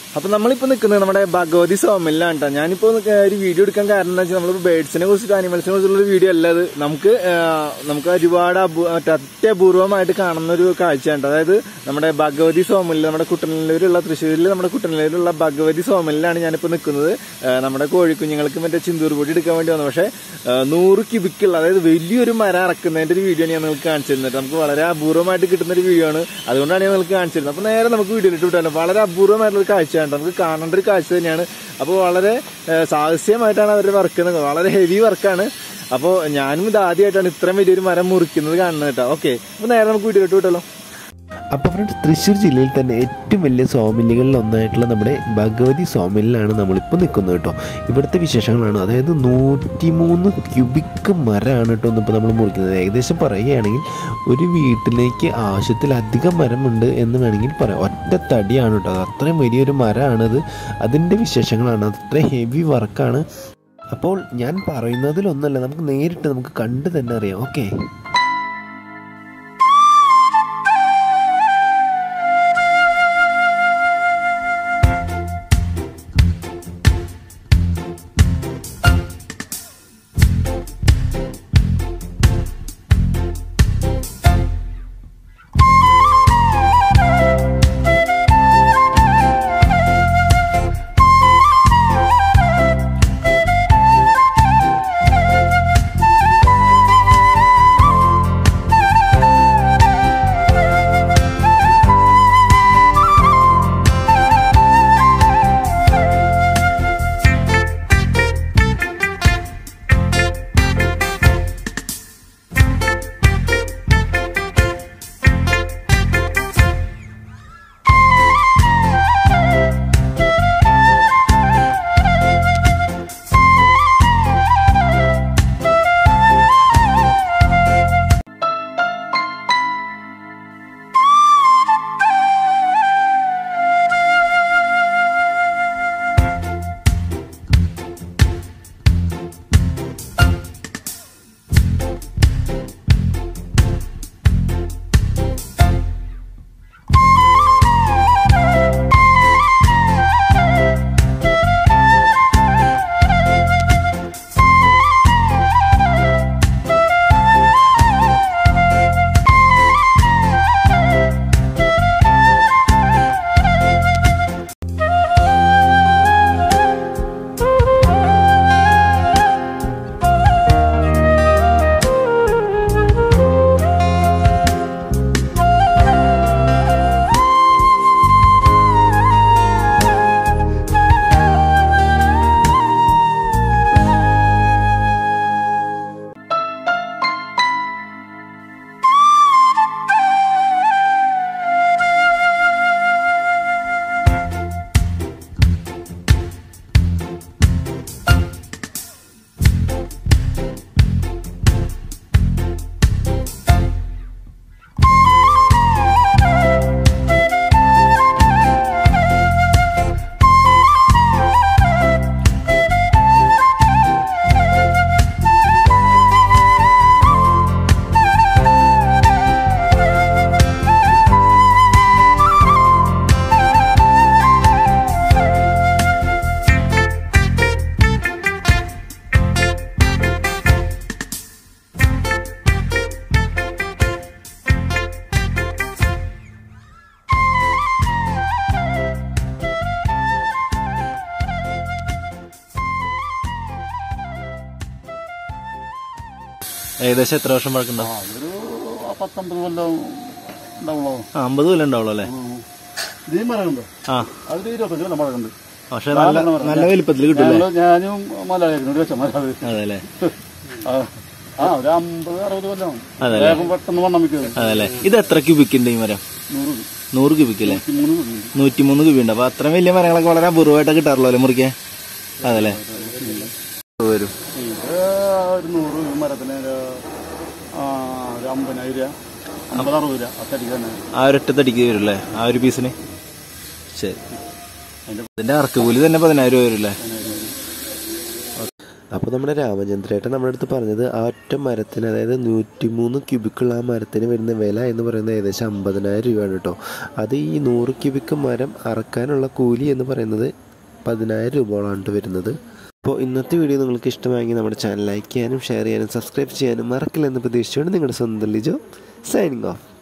അപ്പൊ നമ്മളിപ്പോ നിൽക്കുന്നത് നമ്മുടെ ഭഗവതി സോമിലാണ് കേട്ടോ ഞാനിപ്പോ നിക്ക- ഒരു വീഡിയോ എടുക്കാൻ കാരണം എന്താ വെച്ചാൽ നമ്മൾ ബേഡ്സിനെ കുറിച്ചിട്ട് അനിമൽസിനെ കുറിച്ചുള്ള ഒരു വീഡിയോ അല്ല അത് നമുക്ക് ആ, നമുക്ക് ഒരുപാട് അപൂ- മറ്റേ അത്യപൂർവമായിട്ട് കാണുന്ന ഒരു കാഴ്ചയാണ് ട്ടോ. അതായത് നമ്മുടെ ഭഗവതി സോമിൽ നമ്മുടെ കുട്ടനല്ലൂരുള്ള തൃശ്ശൂരിൽ നമ്മുടെ കുട്ടനല്ലൂരുള്ള ഭഗവതി സോമിലാണ് ഞാനിപ്പോ നിൽക്കുന്നത് ആ, നമ്മുടെ കോഴിക്കുഞ്ഞുങ്ങൾക്ക് മറ്റേ ചിന്തൂർ പൊടി എടുക്കാൻ വേണ്ടി വന്നു പക്ഷേ ആ, നൂറ് ക്യൂബിക്കുള്ള അതായത് വലിയൊരു മരം ഇറക്കുന്നതിന്റെ ഒരു വീഡിയോ ഞാൻ നിങ്ങൾക്ക് കാണിച്ചു തരുന്നത് നമുക്ക് വളരെ അപൂർവമായിട്ട് കിട്ടുന്ന ഒരു വീഡിയോ ആണ് അതുകൊണ്ടാണ് ഞാൻ നിങ്ങൾക്ക് കാണിച്ചു തരുന്നത് അപ്പൊ നേരെ നമുക്ക് വീഡിയോയിലിട്ട് വിട്ടാലോ വളരെ അപൂർവമായിട്ടുള്ള ഒരു കാഴ്ചയാണ് നമുക്ക് കാണേണ്ട ഒരു കാഴ്ച തന്നെയാണ് അപ്പോൾ വളരെ ആ, സാഹസ്യമായിട്ടാണ് അവരുടെ വർക്ക് വളരെ ഹെവി വർക്കാണ് അപ്പോൾ ഞാനും ഇത് ആദ്യമായിട്ടാണ് ഇത്രയും വലിയൊരു മരം മുറിക്കുന്നത് കാണുന്നത് കേട്ടോ ഓക്കെ അപ്പൊ നേരെ നമുക്ക് വീഡിയോയിലിട്ട് വിട്ടാലോ അപ്പോൾ ഫ്രണ്ട്സ് തൃശ്ശൂർ ജില്ലയിൽ തന്നെ ഏറ്റവും വലിയ സോമില്ലുകളിൽ ഒന്നായിട്ടുള്ള നമ്മുടെ ഭഗവതി സോമില്ലിലാണ് നമ്മളിപ്പോൾ നിൽക്കുന്നത് കേട്ടോ ഇവിടുത്തെ വിശേഷങ്ങളാണ് അതായത് നൂറ്റിമൂന്ന് ക്യൂബിക് മരമാണ് കേട്ടോ ഇന്നിപ്പോൾ നമ്മൾ മുറിക്കുന്നത് ഏകദേശം പറയുകയാണെങ്കിൽ ഒരു വീട്ടിലേക്ക് ആവശ്യത്തിലധികം മരമുണ്ട് എന്ന് വേണമെങ്കിൽ പറയാം ഒറ്റ തടിയാണ് കേട്ടോ അത് അത്രയും വലിയൊരു മരമാണത് അതിൻ്റെ വിശേഷങ്ങളാണ് അത്രയും ഹെവി വർക്കാണ് അപ്പോൾ ഞാൻ പറയുന്നതിലൊന്നല്ല നമുക്ക് നേരിട്ട് നമുക്ക് കണ്ട് തന്നെ അറിയാം ഓക്കെ ഏകദേശം എത്ര വർഷം പഴക്കുണ്ടാവും ആ ഒരു പത്തൊമ്പത് കൊല്ലം ഉണ്ടാവുള്ളൂ ആ അമ്പത് കൊല്ലം ഉണ്ടാവുള്ളൂ അല്ലേ ഇതേ മരമുണ്ട് ആ അതിൽ ഇരുപത്തഞ്ച് കൊല്ലം മഴക്കുണ്ട് പക്ഷെ നല്ല നല്ല വലിപ്പത്തിൽ കിട്ടൂലേ ഞങ്ങള് ഞാനും മലയാളിനോട് വെച്ച മല അത് അതെല്ലേ ആ ആ, ഒരു അമ്പത് അറുപത് കൊല്ലം അതല്ലേ വേഗം പെട്ടെന്ന് വണ്ണം വെക്കുന്നത് അതല്ലേ ഇത് എത്ര ക്യൂബിക്കിന്റെ ഈ മരം നൂറ് നൂറ് ക്യൂബിക്ക് അല്ലേ മൂന്ന് കുഴിയുണ്ട്. നൂറ്റിമൂന്ന് ക്യൂബി ഉണ്ട് അപ്പൊ അത്രയും വലിയ മരങ്ങളൊക്കെ വളരെ അപൂർവമായിട്ട് കിട്ടാറുള്ളൂ അല്ലേ മുറിക്കാൻ അതല്ലേ വരും ഇത് ഒരു നൂറ് മരത്തിന് ഒരു ആ, ഒരു അമ്പതിനായിരം രൂപ അമ്പത് അറുപത് രൂപ അത്തടിക്ക് തന്നെ ആ ഒരൊറ്റ തടിക്ക് വരും അല്ലേ ആ ഒരു പീസിന് ശരി ഇതിന്റെ അറക്ക് കൂലി തന്നെ പതിനായിരം രൂപ വരും അല്ലേ അപ്പോൾ നമ്മുടെ രാമചന്ദ്രേട്ടൻ നമ്മുടെ അടുത്ത് പറഞ്ഞത് ആ ഒറ്റ മരത്തിന് അതായത് നൂറ്റിമൂന്ന് ക്യൂബിക്കുള്ള ആ മരത്തിന് വരുന്ന വില എന്ന് പറയുന്നത് ഏകദേശം അമ്പതിനായിരം രൂപയാണ് കേട്ടോ അത് ഈ നൂറ് ക്യൂബിക്ക് മരം അറക്കാനുള്ള കൂലി എന്ന് പറയുന്നത് പതിനായിരം രൂപയോളാണ് ട്ടോ വരുന്നത് അപ്പോൾ ഇന്നത്തെ വീഡിയോ നിങ്ങൾക്ക് ഇഷ്ടമായെങ്കിൽ നമ്മുടെ ചാനൽ ലൈക്ക് ചെയ്യാനും ഷെയർ ചെയ്യാനും സബ്സ്ക്രൈബ് ചെയ്യാനും മറക്കില്ലെന്ന് പ്രതീക്ഷിച്ചുകൊണ്ട് നിങ്ങളുടെ സ്വന്തം ലിജോ സൈനിങ് ഓഫ്